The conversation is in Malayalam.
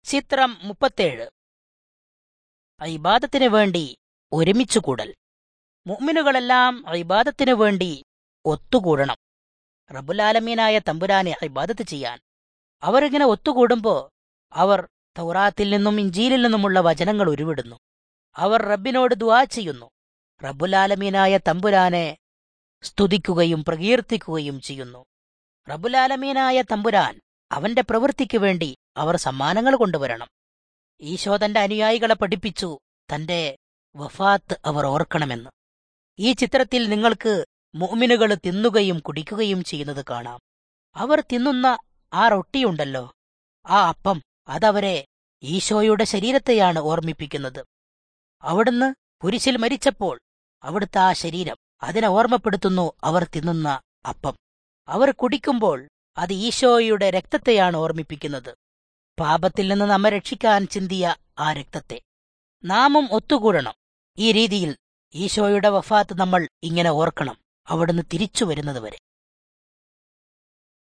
ചിത്രം മുപ്പത്തേഴ് ഇബാദത്തിന് വേണ്ടി ഒരുമിച്ചു കൂടൽ മുഅ്മിനുകളെല്ലാം ഇബാദത്തിനു വേണ്ടി ഒത്തുകൂടണം റബ്ബുലാലമീനായ തമ്പുരാനെ ഇബാദത്ത് ചെയ്യാൻ അവരിങ്ങനെ ഒത്തുകൂടുമ്പോ അവർ തൗറാത്തിൽ നിന്നും ഇഞ്ചീലിൽ നിന്നുമുള്ള വചനങ്ങൾ ഉരുവിടുന്നു അവർ റബ്ബിനോട് ദുആ ചെയ്യുന്നു റബ്ബുലാലമീനായ തമ്പുരാനെ സ്തുതിക്കുകയും പ്രകീർത്തിക്കുകയും ചെയ്യുന്നു റബ്ബുലാലമീനായ തമ്പുരാൻ അവന്റെ പ്രവൃത്തിക്ക് വേണ്ടി അവർ സമ്മാനങ്ങൾ കൊണ്ടുവരണം ഈശോ തന്റെ അനുയായികളെ പഠിപ്പിച്ചു തന്റെ വഫാത്ത് അവർ ഓർക്കണമെന്ന് ഈ ചിത്രത്തിൽ നിങ്ങൾക്ക് മുഅ്മിനുകൾ തിന്നുകയും കുടിക്കുകയും ചെയ്യുന്നത് കാണാം അവർ തിന്നുന്ന ആ റൊട്ടിയുണ്ടല്ലോ ആ അപ്പം അതവരെ ഈശോയുടെ ശരീരത്തെയാണ് ഓർമ്മിപ്പിക്കുന്നത് അവിടുന്ന് കുരിശിൽ മരിച്ചപ്പോൾ അവിടുത്തെ ആ ശരീരം അതിനെ ഓർമ്മപ്പെടുത്തുന്നു അവർ തിന്നുന്ന അപ്പം അവർ കുടിക്കുമ്പോൾ അത് ഈശോയുടെ രക്തത്തെയാണ് ഓർമ്മിപ്പിക്കുന്നത് പാപത്തിൽ നിന്ന് നമ്മെ രക്ഷിക്കാൻ ചിന്തിയ ആ രക്തത്തെ നാമും ഒത്തുകൂടണം ഈ രീതിയിൽ ഈശോയുടെ വഫാത്ത് നമ്മൾ ഇങ്ങനെ ഓർക്കണം അവിടുന്ന് തിരിച്ചു വരുന്നതുവരെ